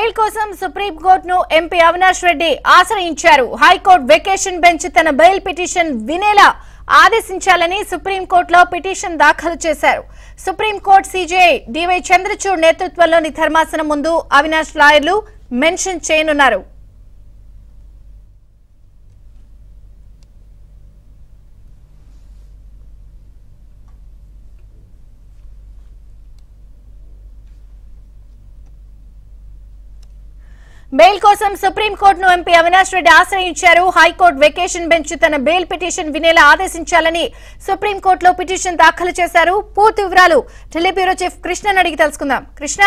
bail కోసం సుప్రీంకోర్టును MP Avinash Reddy ఆశ్రయించారు హైకోర్టు వెకేషన్ బెంచ్ తన బెయిల్ పిటిషన్ వినేలా ఆదేశించాలని సుప్రీంకోర్టులో పిటిషన్ దాఖలు చేశారు సుప్రీంకోర్టు సీజేఐ డివై చంద్రచూడ్ నేతృత్వంలోని ధర్మాసనం ముందు అవినాష్ లాయర్లు మెన్షన్ చేయనున్నారు బెయిల్ కోసం సుప్రీంకోర్టును ఎంపీ అవినాష్ రెడ్డి ఆశ్రయించారు హైకోర్టు వెకేషన్ బెంచ్ తన బెయిల్ పిటిషన్ వినేలా ఆదేశించాలని సుప్రీంకోర్టులో పిటిషన్ దాఖలు చేశారు పూర్తి వివరాలు ఢిల్లీ బ్యూరో చీఫ్ కృష్ణన్ అడిగి తెలుసుకుందాం కృష్ణ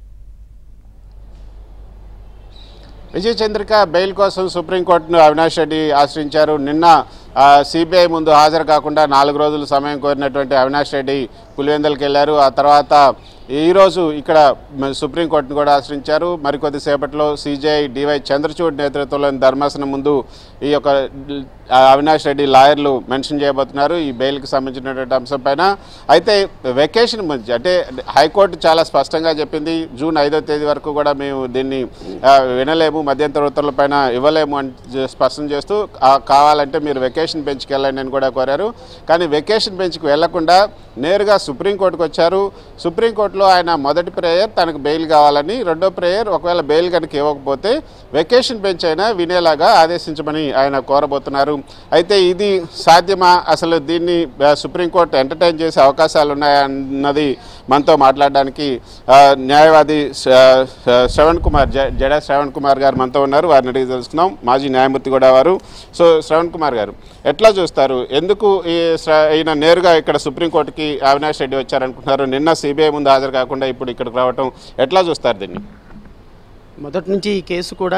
విజయ్ చంద్రిక బెయిల్ కోసం సుప్రీంకోర్టును అవినాష్ రెడ్డి ఆశ్రయించారు నిన్న సిబిఐ ముందు హాజరు కాకుండా నాలుగు రోజులు సమయం కోరినటువంటి అవినాష్ రెడ్డి పులివెందులకు వెళ్ళారు ఆ తర్వాత ఈరోజు ఇక్కడ మ- సుప్రీంకోర్టును కూడా ఆశ్రయించారు మరికొద్ది సేపట్లో సిజేఐ డివై చంద్రచూడ్ నేతృత్వంలోని ధర్మాసనం ముందు ఈ యొక్క ఆ, అవినాష్ రెడ్డి లాయర్లు మెన్షన్ చేయబోతున్నారు ఈ బెయిల్కి సంబంధించినటువంటి అంశం పైన అయితే వెకేషన్ మధ్య అంటే హైకోర్టు చాలా స్పష్టంగా చెప్పింది జూన్ ఐదో తేదీ వరకు కూడా మేము దీన్ని ఆ, వినలేము మధ్యంతర ఉత్తర్వుల పైన ఇవ్వలేము అని జ- స్పష్టం చేస్తూ ఆ, కావాలంటే మీరు వెకేషన్ బెంచ్కి వెళ్ళండి అని కూడా కోరారు కానీ వెకేషన్ బెంచ్కి వెళ్లకుండా నేరుగా సుప్రీంకోర్టుకు వచ్చారు సుప్రీంకోర్టులో ఆయన మొదటి ప్రేయర్ తనకు బెయిల్ కావాలని రెండో ప్రేయర్ ఒకవేళ బెయిల్ కనుక ఇవ్వకపోతే వెకేషన్ బెంచ్ అయినా వినేలాగా ఆదేశించమని ఆయన కోరబోతున్నారు అయితే ఇది సాధ్యమా అసలు దీన్ని ఆ, సుప్రీంకోర్టు ఎంటర్టైన్ చేసే అవకాశాలు ఉన్నాయన్నది మనతో మాట్లాడడానికి ఆ, న్యాయవాది శ- శ- శ్రవణ్ కుమార్ జ- జడ శ్రవణ్ కుమార్ గారు మనతో ఉన్నారు వారిని అడిగి తెలుసుకుందాం మాజీ న్యాయమూర్తి కూడా వారు సో శ్రవణ్ కుమార్ గారు ఎట్లా చూస్తారు ఎందుకు ఈ శ్ర- ఈయన నేరుగా ఇక్కడ సుప్రీంకోర్టుకి అవినాష్ రెడ్డి వచ్చారనుకుంటున్నారు నిన్న సిబిఐ ముందు హాజరు కాకుండా ఇప్పుడు ఇక్కడికి రావటం ఎట్లా చూస్తారు దీన్ని మొదటి నుంచి ఈ కేసు కూడా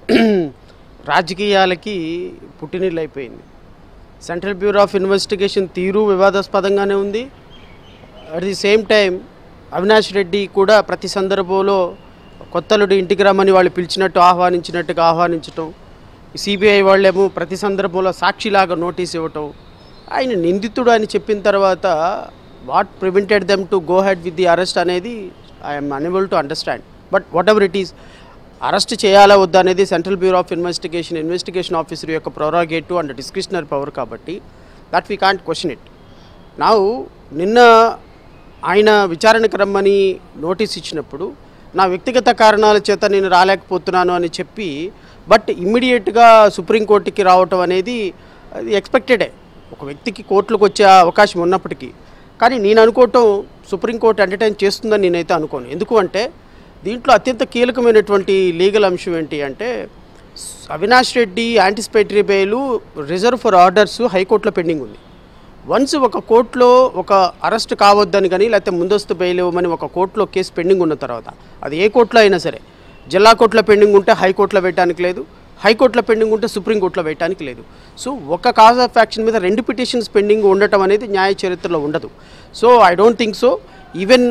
రాజకీయాలకి పుట్టినీళ్ళు అయిపోయింది సెంట్రల్ బ్యూరో ఆఫ్ ఇన్వెస్టిగేషన్ తీరు వివాదాస్పదంగానే ఉంది at the same time Avinash Reddy కూడా ప్రతి సందర్భంలో కొత్తలుడు ఇంటికి రమ్మని వాళ్ళు పిలిచినట్టు ఆహ్వానించినట్టుగా ఆహ్వానించటం సిబిఐ వాళ్ళేమో ప్రతి సందర్భంలో సాక్షిలాగా నోటీస్ ఇవ్వటం ఆయన నిందితుడు అని చెప్పిన తర్వాత what prevented them to go head with the arrest అనేది I'm unable to understand but whatever it is arrest చేయాలా వద్దా అనేది Central Bureau of Investigation investigation officer యొక్క ప్రొరాగేటివ్ అండ్ డిస్క్రిషనరీ పవర్ కాబట్టి that we can't question it నా నిన్న ఆయన విచారణకు రమ్మని నోటీస్ ఇచ్చినప్పుడు నా వ్యక్తిగత కారణాల చేత నేను రాలేకపోతున్నాను అని చెప్పి బట్ ఇమ్మీడియట్గా సుప్రీంకోర్టుకి రావటం అనేది అది ఎక్స్పెక్టెడే ఒక వ్యక్తికి కోర్టులకు వచ్చే అవకాశం ఉన్నప్పటికీ కానీ నేను అనుకోవటం సుప్రీంకోర్టు ఎంటర్టైన్ చేస్తుందని నేనైతే అనుకోను ఎందుకు అంటే దీంట్లో అత్యంత కీలకమైనటువంటి లీగల్ అంశం ఏంటి అంటే స్- Avinash Reddy anticipatory bail reserve for orders హైకోర్టులో పెండింగ్ ఉంది వన్స్ ఒక కోర్టులో ఒక అరెస్ట్ కావద్దని కానీ లేకపోతే ముందస్తు బెయిల్ ఇవ్వమని ఒక కోర్టులో కేసు పెండింగ్ ఉన్న తర్వాత అది ఏ కోర్టులో అయినా సరే జిల్లా కోర్టులో పెండింగ్ ఉంటే హైకోర్టులో వేయడానికి లేదు హైకోర్టులో పెండింగ్ ఉంటే సుప్రీంకోర్టులో వేయడానికి లేదు సో ఒక కాజ్ ఆఫ్ యాక్షన్ మీద రెండు పిటిషన్స్ పెండింగ్ ఉండటం అనేది న్యాయ చరిత్రలో ఉండదు so I don't think so even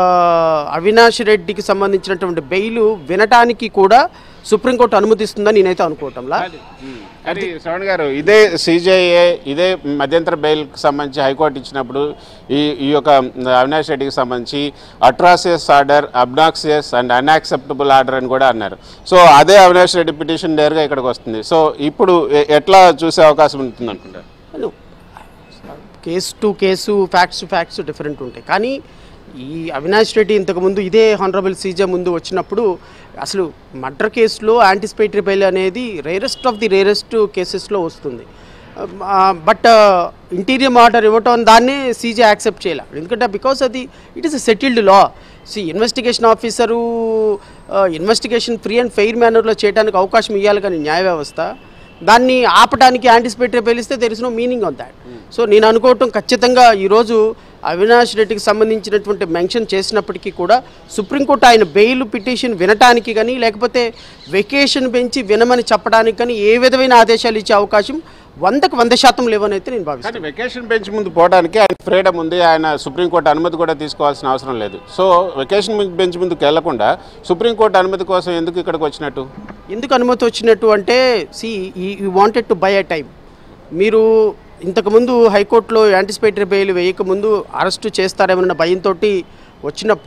Avinash రెడ్డికి సంబంధించినటువంటి బెయిల్ వినటానికి కూడా సుప్రీంకోర్టు అనుమతిస్తుందని నేనైతే అనుకోవటంలా అది శ్రవణ్ గారు ఇదే సిజేఏ ఇదే మధ్యంతర బెయిల్కి సంబంధించి హైకోర్టు ఇచ్చినప్పుడు ఈ ఈ యొక్క అవినాష్ రెడ్డికి సంబంధించి atrocious order obnoxious and unacceptable order అని కూడా అన్నారు సో అదే అవినాష్ రెడ్డి పిటిషన్ నేరుగా ఇక్కడికి వస్తుంది సో ఇప్పుడు ఎ- ఎట్లా చూసే అవకాశం ఉంటుంది అనుకుంటారు hello case to case facts to facts different ఉంటాయి కానీ ఈ అవినాష్ రెడ్డి ఇంతకుముందు ఇదే హానరబుల్ సీజే ముందు వచ్చినప్పుడు అసలు మర్డర్ కేసులో యాంటిసిపేటరీ బెయిల్ అనేది రేరెస్ట్ ఆఫ్ ది రేరెస్ట్ కేసెస్లో వస్తుంది బట్ ఇంటీరియం ఆర్డర్ ఇవ్వటం దాన్ని సీజే యాక్సెప్ట్ చేయాలి ఎందుకంటే బికాస్ అది it is a settled law see investigation officer investigation free and fair మేనర్లో చేయడానికి అవకాశం ఇవ్వాలి కానీ న్యాయ వ్యవస్థ దాన్ని ఆపడానికి యాంటిసిపేటరీ పేలిస్తే there is no meaning on that so నేను అనుకోవటం ఖచ్చితంగా ఈరోజు అవినాష్ రెడ్డికి సంబంధించినటువంటి మెన్షన్ చేసినప్పటికీ కూడా సుప్రీంకోర్టు ఆయన బెయిల్ పిటిషన్ వినటానికి కానీ లేకపోతే వెకేషన్ పెంచి వినమని చెప్పడానికి కానీ ఏ విధమైన ఆదేశాలు ఇచ్చే అవకాశం వందకు వంద శాతం లేవని అయితే నేను భావిస్తాను కానీ వెకేషన్ బెంచ్ ముందు పోవడానికి ఆయన ఫ్రీడమ్ ఉంది ఆయన సుప్రీంకోర్టు అనుమతి కూడా తీసుకోవాల్సిన అవసరం లేదు సో వెకేషన్ బెంచ్ ముందుకు వెళ్లకుండా సుప్రీంకోర్టు అనుమతి కోసం ఎందుకు ఇక్కడికి వచ్చినట్టు ఎందుకు అనుమతి వచ్చినట్టు అంటే see you wanted to buy a time మీరు ఇంతకుముందు హైకోర్టులో యాంటిసిపేటరీ బెయిల్ వేయకముందు అరెస్టు చేస్తారేమన్న భయంతో వచ్చినప్పుడు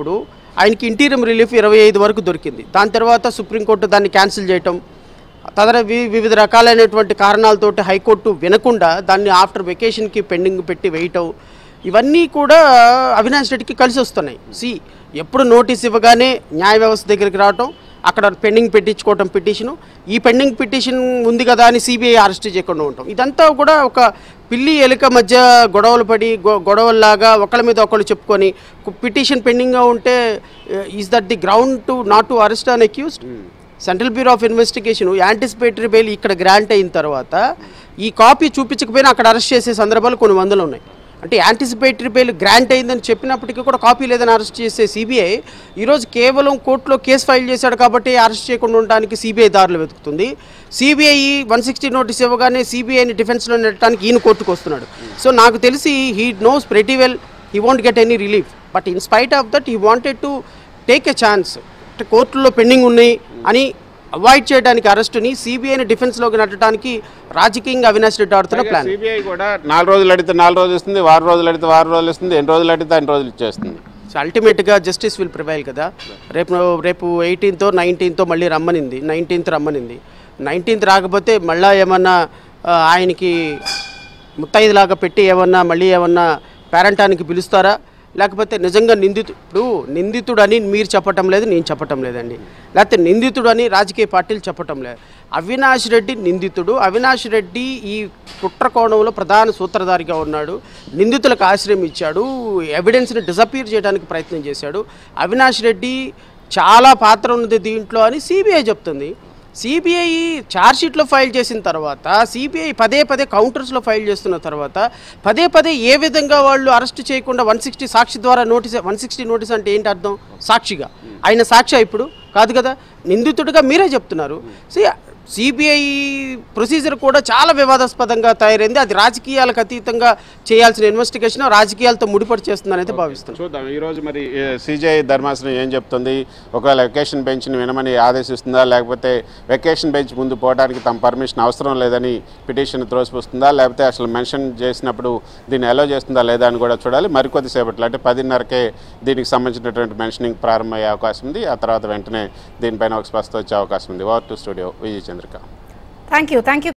ఆయనకి ఇంటీరియం రిలీఫ్ ఇరవై ఐదు వరకు దొరికింది దాని తర్వాత సుప్రీంకోర్టు దాన్ని క్యాన్సిల్ చేయటం తదర వి వివిధ రకాలైనటువంటి కారణాలతోటి హైకోర్టు వినకుండా దాన్ని ఆఫ్టర్ వెకేషన్కి పెండింగ్ పెట్టి వేయటం ఇవన్నీ కూడా అవినాష్ రెడ్డికి కలిసి వస్తున్నాయి సి ఎప్పుడు నోటీస్ ఇవ్వగానే న్యాయ వ్యవస్థ దగ్గరికి రావటం అక్కడ పెండింగ్ పెట్టించుకోవటం పిటిషను ఈ పెండింగ్ పిటిషన్ ఉంది కదా అని సిబిఐ అరెస్ట్ చేయకుండా ఉంటాం ఇదంతా కూడా ఒక పిల్లి ఎలుక మధ్య గొడవలు పడి గొ- గొడవల్లాగా ఒకళ్ళ మీద ఒకళ్ళు చెప్పుకొని పిటిషన్ పెండింగ్గా ఉంటే is that the ground to not to arrest an accused Central Bureau of Investigation anticipatory bail ఇక్కడ గ్రాంట్ అయిన తర్వాత ఈ కాపీ చూపించకపోయినా అక్కడ అరెస్ట్ చేసే సందర్భాలు కొన్ని వందలు ఉన్నాయి అంటే యాంటిసిపేటరీ బెయిల్ గ్రాంట్ అయిందని చెప్పినప్పటికీ కూడా కాపీ లేదని అరెస్ట్ చేసే సిబిఐ ఈరోజు కేవలం కోర్టులో కేసు ఫైల్ చేశాడు కాబట్టి అరెస్ట్ చేయకుండా ఉండడానికి సిబిఐ దారులు వెతుకుతుంది సిబిఐ వన్ సిక్స్టీ నోటీస్ ఇవ్వగానే సిబిఐని డిఫెన్స్లో నెట్టడానికి ఈయన కోర్టుకు వస్తున్నాడు సో నాకు తెలిసి he knows pretty well he want get any relief but in spite of that he wanted to take a chance అంటే కోర్టులో పెండింగ్ ఉన్నాయి అని అవాయిడ్ చేయడానికి అరెస్టుని సిబిఐని డిఫెన్స్లోకి నెట్టడానికి రాజకీయంగా అవినాష్ రెడ్డి ఆడుతున్న ప్లాన్ సిబిఐ కూడా నాలుగు రోజులు అడిగితే నాలుగు రోజులు ఇస్తుంది వారం రోజులు అడిగితే వారం రోజులు ఇస్తుంది ఎన్ని రోజులు అడిగితే అన్ని రోజులు ఇచ్చేస్తుంది సో అల్టిమేట్గా జస్టిస్ విల్ ప్రివైల్ కదా రేపు రేపు ఎయిటీన్తో నైన్టీన్తో మళ్ళీ రమ్మనింది నైన్టీన్త్ రమ్మనింది నైన్టీన్త్ రాకపోతే మళ్ళా ఏమన్నా ఆ, ఆయనకి ముత్తైదులాగా పెట్టి ఏమన్నా మళ్ళీ ఏమన్నా పేరంటానికి పిలుస్తారా లేకపోతే నిజంగా నిందితు ఇప్పుడు నిందితుడని మీరు చెప్పటం లేదు నేను చెప్పటం లేదండి లేకపోతే నిందితుడని రాజకీయ పార్టీలు చెప్పటం లేదు అవినాష్ రెడ్డి నిందితుడు అవినాష్ రెడ్డి ఈ కుట్ర కోణంలో ప్రధాన సూత్రధారిగా ఉన్నాడు నిందితులకు ఆశ్రయం ఇచ్చాడు ఎవిడెన్స్ని డిసపీర్ చేయడానికి ప్రయత్నం చేశాడు అవినాష్ రెడ్డి చాలా పాత్ర ఉన్నది దీంట్లో అని సిబిఐ చెప్తుంది సిబిఐ ఛార్జ్షీట్లో ఫైల్ చేసిన తర్వాత సిబిఐ పదే పదే కౌంటర్స్లో ఫైల్ చేస్తున్న తర్వాత పదే పదే ఏ విధంగా వాళ్ళు అరెస్ట్ చేయకుండా వన్ సిక్స్టీ సాక్షి ద్వారా నోటీస్ వన్ సిక్స్టీ నోటీస్ అంటే ఏంటి అర్థం సాక్షిగా ఆయన సాక్షి ఇప్పుడు కాదు కదా నిందితుడిగా మీరే చెప్తున్నారు సి సిబిఐ ప్రొసీజర్ కూడా చాలా వివాదాస్పదంగా తయారైంది అది రాజకీయాలకు అతీతంగా చేయాల్సిన ఇన్వెస్టిగేషన్ రాజకీయాలతో ముడిపడి చేస్తుందని అయితే భావిస్తున్నాను చూద్దాం ఈ రోజు మరి సిజిఐ ధర్మాసనం ఏం చెప్తుంది ఒకవేళ వెకేషన్ బెంచ్ని వినమని ఆదేశిస్తుందా లేకపోతే వెకేషన్ బెంచ్ ముందు పోవడానికి తమ పర్మిషన్ అవసరం లేదని పిటిషన్ త్రోసిపుస్తుందా లేకపోతే అసలు మెన్షన్ చేసినప్పుడు దీన్ని అలో చేస్తుందా లేదా అని కూడా చూడాలి మరికొద్ది సేపట్లో అంటే పదిన్నరకే దీనికి సంబంధించినటువంటి మెన్షనింగ్ ప్రారంభమయ్యే అవకాశం ఉంది ఆ తర్వాత వెంటనే దీనిపైన ఒక స్పష్టత వచ్చే అవకాశం ఉంది over to studio Vijay Chandrika thank you thank you